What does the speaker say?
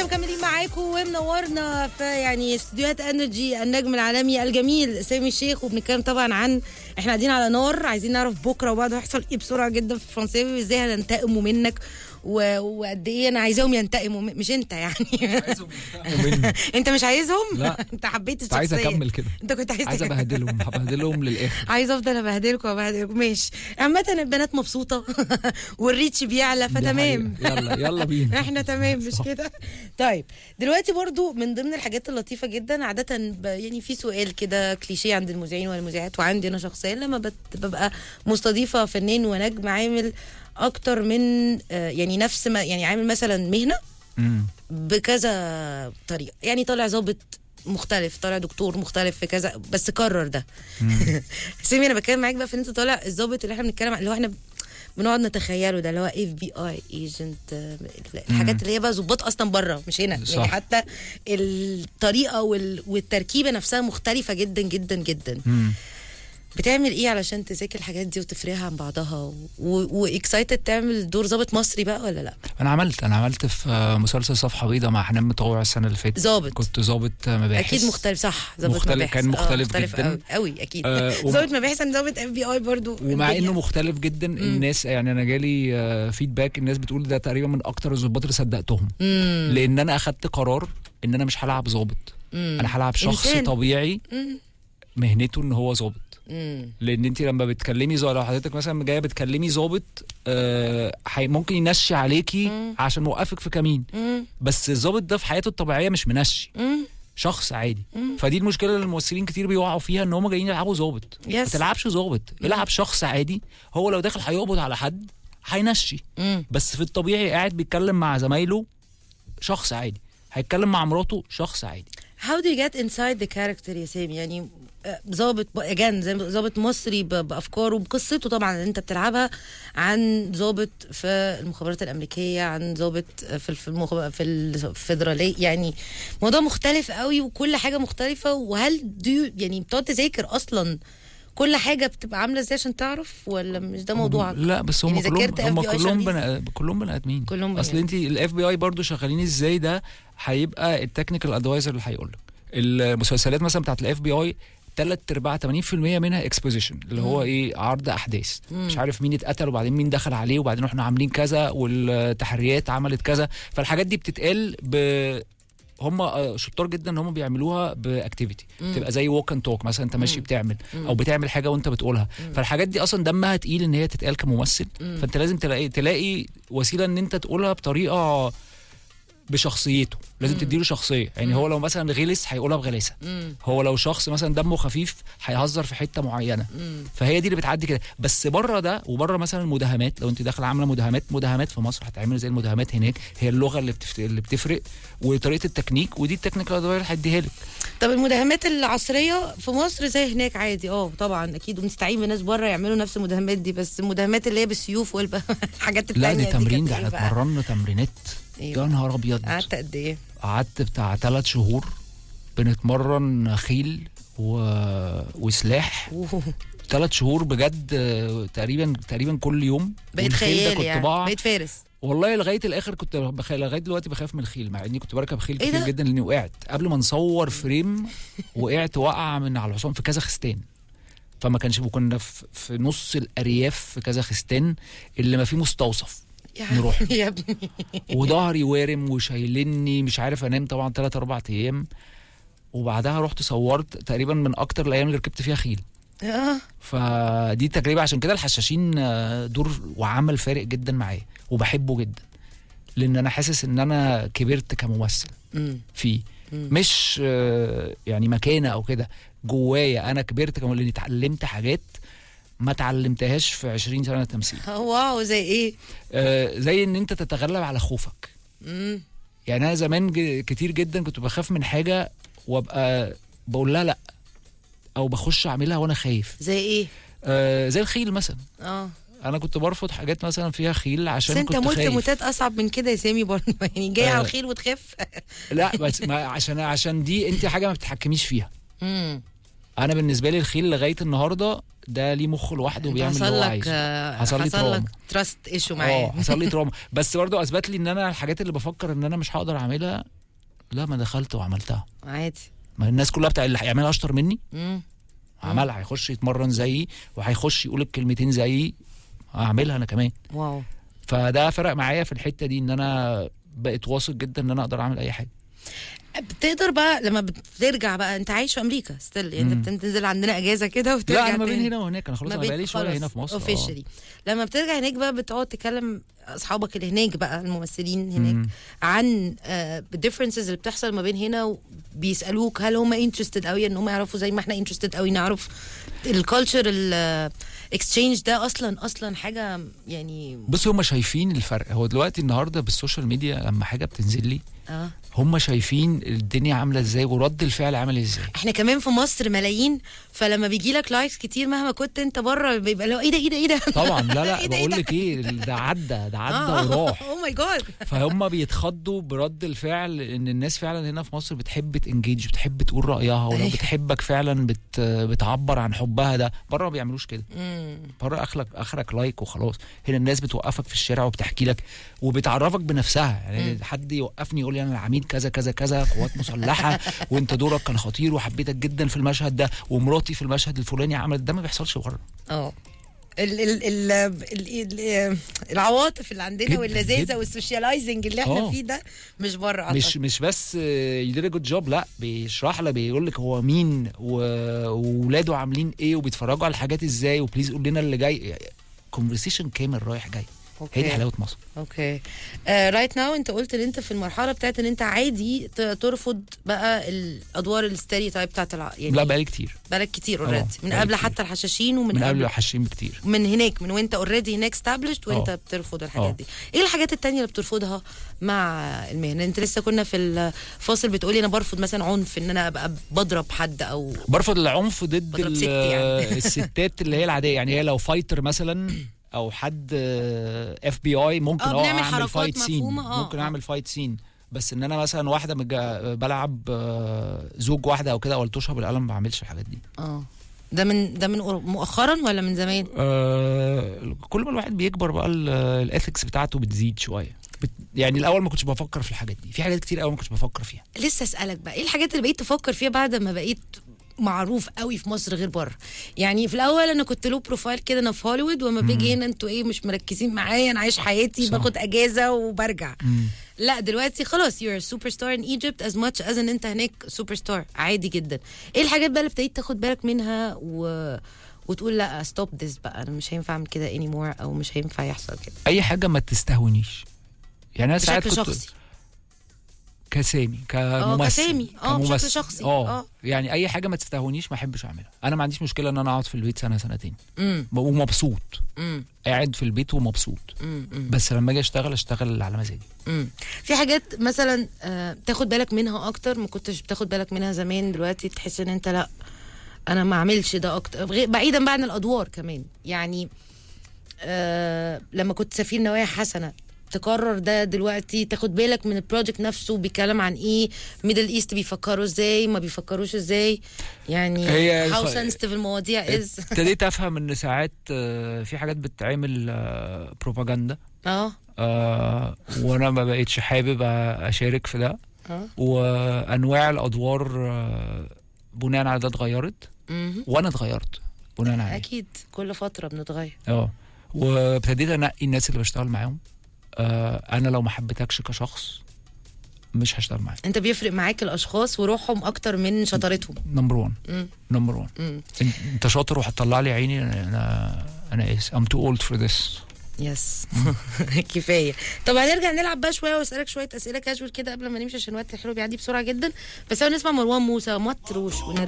مكملين معاكم ومنورنا في يعني استديوهات انرجي النجم العالمي الجميل سامي الشيخ وبنتكلم طبعا عن احنا قاعدين على نار عايزين نعرف بكره وبعده هيحصل ايه بسرعه جدا في الفرنساوي ازاي هننتقموا منك و- وقد ايه انا عايزاهم ينتقموا من- مش انت يعني مني انت مش عايزهم لا. انت حبيت كنت عايز الشخصيه اكمل كده انت كنت عايز عايز تكمل. ابهدلهم هبهدلهم للاخر عايز افضل ابهدلكم وابهدلكم ماشي عامة البنات مبسوطة والريتش بيعلى دي فتمام حقيقة. يلا يلا بينا احنا تمام مش كده طيب دلوقتي برضو من ضمن الحاجات اللطيفه جدا عاده ب- يعني في سؤال كده كليشيه عند المذيعين والمذيعات وعندي انا شخصيا لما بت- ببقى مستضيفه فنان ونجم عامل اكتر من آه، يعني نفس ما يعني عامل مثلا مهنه مم. بكذا طريقه يعني طالع ظابط مختلف طالع دكتور مختلف في كذا بس كرر ده سيمي انا بتكلم معاك بقى في ان انت طالع الظابط اللي احنا بنتكلم عن- اللي هو احنا بنقعد نتخيله ده اللي هو اف بي اي ايجنت الحاجات اللي هي بقى ظباط اصلا بره مش هنا صح. يعني حتى الطريقه وال... والتركيبه نفسها مختلفه جدا جدا جدا مم. بتعمل ايه علشان تذاكر الحاجات دي وتفرقها عن بعضها واكسايتد تعمل دور ظابط مصري بقى ولا لا انا عملت انا عملت في آه، مسلسل صفحه بيضاء مع حنان مطوع السنه اللي فاتت ظابط كنت ظابط آه، مباحث اكيد مختلف صح ظابط مختلف- مباحث. كان آه، مختلف جداً. قوي, قوي اكيد آه، وم- ظابط مباحث عن ظابط اف بي اي برضو ومع الدنيا- انه مختلف جدا الناس يعني انا جالي آه، فيدباك الناس بتقول ده تقريبا من اكتر الظباط اللي صدقتهم مم. لان انا اخدت قرار ان انا مش هلعب ظابط مم. انا هلعب شخص إنسان. طبيعي مم. مهنته ان هو ظابط مم. لان انت لما بتكلمي ظابط لو حضرتك مثلا جايه بتكلمي ظابط آه حي- ممكن ينشي عليكي مم. عشان موقفك في كمين مم. بس الظابط ده في حياته الطبيعيه مش منشي مم. شخص عادي مم. فدي المشكله اللي الممثلين كتير بيقعوا فيها ان هم جايين يلعبوا ظابط ما يس تلعبش ظابط العب شخص عادي هو لو داخل هيقبض على حد هينشي مم. بس في الطبيعي قاعد بيتكلم مع زمايله شخص عادي هيتكلم مع مراته شخص عادي How do you get inside the character يا سامي يعني آه، ظابط اجان زي ما- ظابط مصري ب- بافكاره بقصته طبعا اللي انت بتلعبها عن ظابط في المخابرات الامريكيه عن ظابط في الف- المخ- في الفيدراليه يعني موضوع مختلف قوي وكل حاجه مختلفه وهل دو يعني بتقعد تذاكر اصلا كل حاجه بتبقى عامله ازاي عشان تعرف ولا مش ده موضوعك لا بس هم يعني كلهم ذاكرت هم FBI كلهم شغالين بني كلهم بني ادمين كلهم بني اصل انت الاف بي اي برضه شغالين ازاي ده هيبقى التكنيكال ادفايزر اللي هيقول لك المسلسلات مثلا بتاعت الاف بي اي ثلاث ارباع 80% منها اكسبوزيشن اللي هو ايه عرض احداث مش عارف مين اتقتل وبعدين مين دخل عليه وبعدين احنا عاملين كذا والتحريات عملت كذا فالحاجات دي بتتقال ب هم آه، شطار جدا ان هم بيعملوها باكتيفيتي تبقى زي ووك اند توك مثلا انت ماشي بتعمل او بتعمل حاجه وانت بتقولها فالحاجات دي اصلا دمها تقيل ان هي تتقال كممثل فانت لازم تلاقي تلاقي وسيله ان انت تقولها بطريقه بشخصيته لازم تديله شخصيه يعني هو لو مثلا غلس هيقولها بغلاسه مم. هو لو شخص مثلا دمه خفيف هيهزر في حته معينه مم. فهي دي اللي بتعدي كده بس بره ده وبره مثلا المداهمات لو انت داخله عامله مداهمات مداهمات في مصر هتعمل زي المداهمات هناك هي اللغه اللي بتفت... اللي بتفرق وطريقه التكنيك ودي التكنيكال ادفاير هيديها لك طب المداهمات العصريه في مصر زي هناك عادي اه طبعا اكيد وبنستعين بناس بره يعملوا نفس المداهمات دي بس المداهمات اللي هي بالسيوف والحاجات لا التانية دي تمرين كانت ده إيه احنا بقى؟ اتمرنا تمرينات أيوة. يا نهار ابيض قعدت قد ايه؟ قعدت بتاع ثلاث شهور بنتمرن خيل و... وسلاح أوه. ثلاث شهور بجد آه، تقريبا تقريبا كل يوم بقيت والخيل ده خيال كنت يعني بقع بقيت فارس والله لغايه الاخر كنت بخ... لغايه دلوقتي بخاف من الخيل مع اني كنت بركب خيل إيه كتير ده؟ جدا لاني وقعت قبل ما نصور فريم وقعت وقع من على الحصان في كازاخستان فما كانش وكنا في, في نص الارياف في كازاخستان اللي ما فيه مستوصف يا نروح. يا ابني وظهري وارم وشايلني مش عارف انام طبعا ثلاث اربع ايام وبعدها رحت صورت تقريبا من اكتر الايام اللي ركبت فيها خيل اه فدي تجربه عشان كده الحشاشين آه، دور وعمل فارق جدا معايا وبحبه جدا لان انا حاسس ان انا كبرت كممثل أمم. فيه مش آه، يعني مكانه او كده جوايا انا كبرت كممثل لاني اتعلمت حاجات ما اتعلمتهاش في 20 سنه تمثيل واو زي ايه؟ آه، زي ان انت تتغلب على خوفك امم يعني انا زمان ج- كتير جدا كنت بخاف من حاجه وابقى بقول لها لا او بخش اعملها وانا خايف زي ايه؟ آه زي الخيل مثلا اه انا كنت برفض حاجات مثلا فيها خيل بس عشان انت كنت مت خايف موتات اصعب من كده يا سامي برضه يعني جاي على آه. الخيل وتخاف لا بس ما عشان عشان دي انت حاجه ما بتتحكميش فيها امم انا بالنسبه لي الخيل لغايه النهارده ده ليه مخ لوحده وبيعمل اللي حصل هو لك عايزه آه، حصل لي حصل تراما. لك تراست ايشو اه معاه حصل لي تراما بس برضه اثبت لي ان انا الحاجات اللي بفكر ان انا مش هقدر اعملها لا ما دخلت وعملتها عادي ما الناس كلها بتاع اللي هيعملها اشطر مني مم. عملها هيخش يتمرن زيي وهيخش يقول الكلمتين زيي هعملها انا كمان واو فده فرق معايا في الحته دي ان انا بقيت واثق جدا ان انا اقدر اعمل اي حاجه بتقدر بقى لما بترجع بقى انت عايش في امريكا ستيل يعني انت مم. بتنزل عندنا اجازه كده وترجع لا انا ما بين تاني. هنا وهناك انا خلاص ما انا بين- بقالي شويه خلاص هنا في مصر آه. officially. لما بترجع هناك بقى بتقعد تكلم اصحابك اللي هناك بقى الممثلين هناك مم. عن الديفرنسز اللي بتحصل ما بين هنا وبيسالوك هل هم انترستد قوي ان هم يعرفوا زي ما احنا انترستد قوي نعرف الكالتشر الاكسشينج ده اصلا اصلا حاجه يعني بص هم شايفين الفرق هو دلوقتي النهارده بالسوشيال ميديا لما حاجه بتنزل لي اه هم شايفين الدنيا عامله ازاي ورد الفعل عامل ازاي احنا كمان في مصر ملايين فلما بيجي لك لايكس كتير مهما كنت انت بره بيبقى لو ايه ده ايه ده ايه ده طبعا لا لا إيه ده، إيه بقول ده؟ لك ايه ده عدى ده عدى وراح اوه ماي جاد فهم بيتخضوا برد الفعل ان الناس فعلا هنا في مصر بتحب تنجيج بتحب تقول رايها ولو أيوة. بتحبك فعلا بت بتعبر عن حبها ده بره ما بيعملوش كده بره اخرك اخرك لايك وخلاص هنا الناس بتوقفك في الشارع وبتحكي لك وبتعرفك بنفسها يعني مم. حد يوقفني يقول لي انا العميد كذا كذا كذا قوات مسلحه وانت دورك كان خطير وحبيتك جدا في المشهد ده ومراتي في المشهد الفلاني عملت ده ما بيحصلش بره اه ال ال ال ال ال العواطف اللي عندنا جداً، واللذاذه جداً. والسوشياليزنج اللي احنا آه. فيه ده مش بره مش مش بس يدير جود جوب لا بيشرح لك بيقول لك هو مين و- وولاده عاملين ايه وبيتفرجوا على الحاجات ازاي وبليز قول لنا اللي جاي كونفرسيشن كامل رايح جاي هي دي حلاوه مصر اوكي رايت ناو انت قلت ان انت في المرحله بتاعت ان انت عادي ت- ترفض بقى الادوار الستيريوتايب بتاعت الع... يعني لا بقالي كتير بالك كتير آه، اوريدي من بقالي قبل كتير. حتى الحشاشين ومن من قبل حاشين بكتير من هناك من وانت اوريدي هناك استابلشت وانت آه. بترفض الحاجات آه. دي ايه الحاجات التانية اللي بترفضها مع المهنه انت لسه كنا في الفاصل بتقولي انا برفض مثلا عنف ان انا ابقى بضرب حد او برفض العنف ضد بضرب ال- ست يعني. الستات اللي هي العاديه يعني هي لو فايتر مثلا او حد اف بي اي ممكن آه، اه بنعمل اعمل حركات فايت سين مفهومة، آه، ممكن آه. اعمل فايت سين بس ان انا مثلا واحده مجا... بلعب آه، زوج واحده او كده او الطشها بالقلم ما بعملش الحاجات دي اه ده من ده من قر- مؤخرا ولا من زمان آه كل ما الواحد بيكبر بقى الاثكس بتاعته بتزيد شويه بت... يعني الاول ما كنتش بفكر في الحاجات دي في حاجات كتير قوي ما كنتش بفكر فيها لسه اسالك بقى ايه الحاجات اللي بقيت تفكر فيها بعد ما بقيت معروف قوي في مصر غير بره يعني في الاول انا كنت له بروفايل كده انا في هوليوود وما باجي هنا انتوا ايه مش مركزين معايا انا عايش حياتي صح. باخد اجازه وبرجع لا دلوقتي خلاص you're a superstar in Egypt as much as ان انت هناك سوبر ستار عادي جدا ايه الحاجات بقى اللي ابتديت تاخد بالك منها و... وتقول لا ستوب ذس بقى انا مش هينفع اعمل كده anymore او مش هينفع يحصل كده اي حاجه ما تستهونيش يعني انا ساعات بشكل كنت شخصي كسامي كممثل كسامي. آه، بشكل كممثل. شخصي. اه آه. يعني اي حاجه ما تستهونيش ما احبش اعملها انا ما عنديش مشكله ان انا اقعد في البيت سنه سنتين امم ومبسوط امم قاعد في البيت ومبسوط امم بس لما اجي اشتغل اشتغل على مزاجي مم. في حاجات مثلا آه، تاخد بالك منها اكتر ما كنتش بتاخد بالك منها زمان دلوقتي تحس ان انت لا انا ما اعملش ده اكتر غير- بعيدا بقى عن الادوار كمان يعني آه لما كنت سفير نوايا حسنه تقرر ده دلوقتي تاخد بالك من البروجكت نفسه بيتكلم عن ايه ميدل ايست بيفكروا ازاي ما بيفكروش ازاي يعني هي هاو الف- سنسيتيف المواضيع از ابتديت افهم ان ساعات آه، في حاجات بتتعمل آه، بروباجندا اه آه، وانا ما بقتش حابب اشارك في ده اه وانواع الادوار آه، بناء على ده اتغيرت مهم. وانا اتغيرت بناء عليه اكيد كل فتره بنتغير اه وابتديت انقي الناس اللي بشتغل معاهم آه انا لو ما حبيتكش كشخص مش هشتغل معاك انت بيفرق معاك الاشخاص وروحهم اكتر من شطارتهم نمبر 1 مم. نمبر 1 مم. انت شاطر وهتطلع لي عيني انا انا اس ام تو اولد فور ذس يس كفايه طب هنرجع نلعب بقى شويه واسالك شويه اسئله كاجوال كده قبل ما نمشي عشان الوقت الحلو بيعدي بسرعه جدا بس انا نسمع مروان موسى مطروش ونرجع